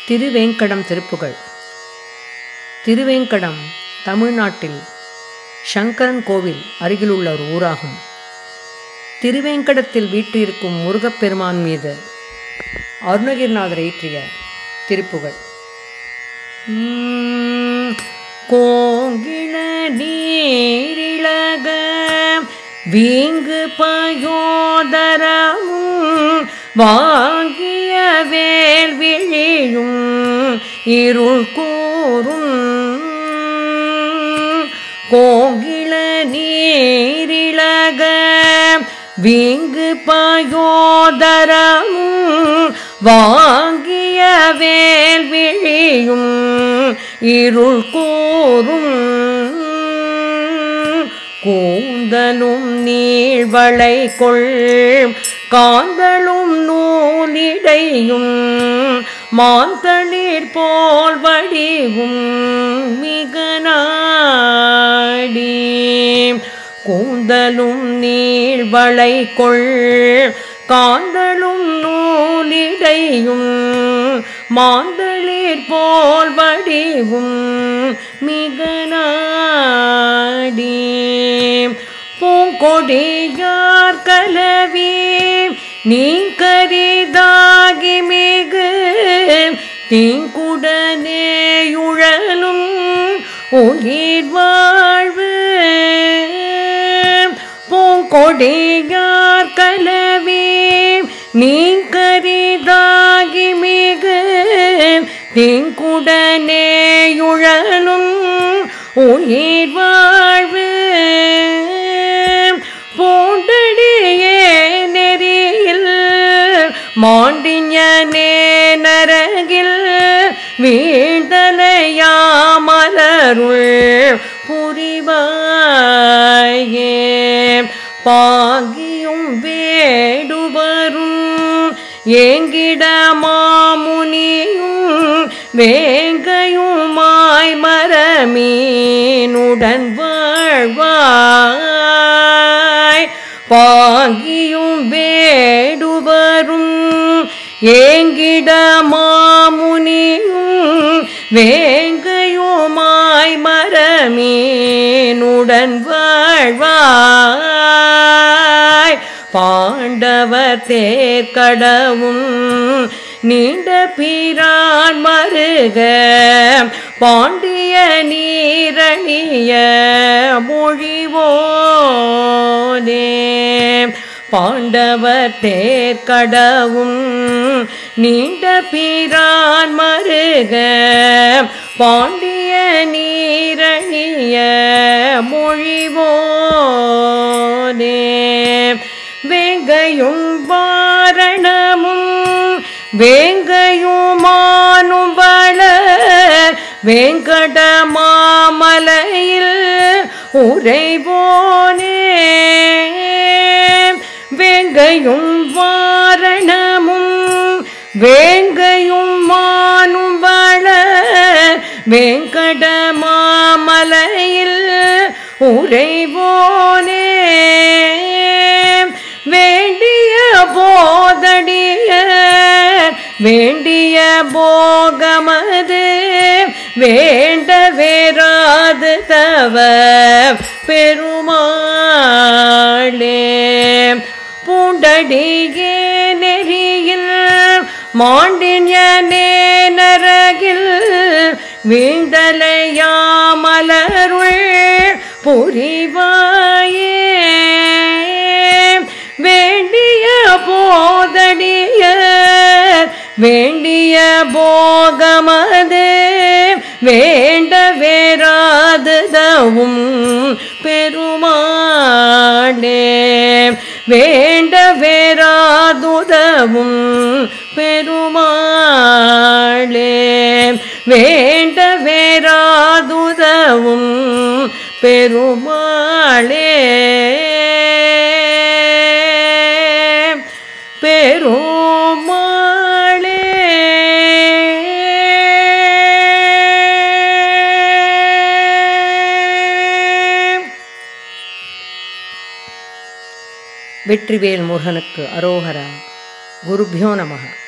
திருவேங்கடம் திருப்புகழ் திருவேங்கடம் தமிழ்நாட்டில் சங்கரன் கோவில் அருகிலுள்ள ஒரு ஊராகும் திருவேங்கடத்தில் வீற்றிருக்கும் முருகப்பெருமான் மீது அருணகிரிநாதர் இயற்றிய திருப்புகழ் உம், கோங்கிள நீரிழக வீங்கு பயோதரமும் வாங்கிய வேல் விழியும் இருள் கூறும் கோங்கிள நீரிழக வீங்கு பயோதரமும் வாங்கிய வேல் விழியும் இருள் கூறும் கூந்தலும் நீழ்வளை கொள் காந்தளும் நூலிடையும் மாந்தளிர் போல் வடிவும் மிக நாடி கூந்தலும் நீழ்வளை கொள் காந்தளும் நூலிடையும் மாந்தளிர் போல் வடிவும் மிக நாடி பூங்கொடியார் கலவி நீ கரிதாகி மிகு தீங்குடனேயுழலும் உயிர் வாழ்வு பூங்கொடியார் கலவி நீ கரிதாகி மிகு தீங்குடனேயுழலும் உயிர் வாழ்வு பூண்டடியே நெறியில் மாண்டிஞனே நரகில் வீழ்தலையாமலருள் புரிவாயே பாகியும் வேடுவரும் ஏங்கிட மாமுனியும் வேங்கையுமாய் மரமீனுடன் வாழ்வாய் பாகியும் வேடுவரும் ஏங்கிட மாமுனியும் வேங்கையுமாய் மரமீனுடன் வாழ்வாய் பாண்டவர் தேர்கடவும் நீண்ட பிரான் மருக பாண்டிய நீரணிய மொழிவோனே பாண்டவர் தேர்கடவும் நீண்ட பிரான் மருக பாண்டிய நீரணிய மொழிவோனே வேங்கையும் வாரணமும் வேங்கையுமானும் வளர் வேங்கட மாமலையில் உறைவோனே வேங்கையும் வாரணமும் வேங்கையும் மானும் வளர் வேங்கட மாமலையில் உறைவோனே வேண்டிய போதடிய வேண்டிய போகமது வேண்ட வேறாது தவ பெருமாளே பூண்டடியே நெறியில் மாண்டின்யனே நரகில் வீழ்தலையாமலருள் புரிவாயே வேண்டிய போதடிய வேண்டிய போகமது வேண்ட வேறாததவும் பெருமாளே வேண்ட வேறாதுதவும் பெருமாளே வேண்ட வேறாதுதவும் பெருமாளே பெருமாளே வெற்றிவேல் முருகனுக்கு அரோகரா குருபியோ நமக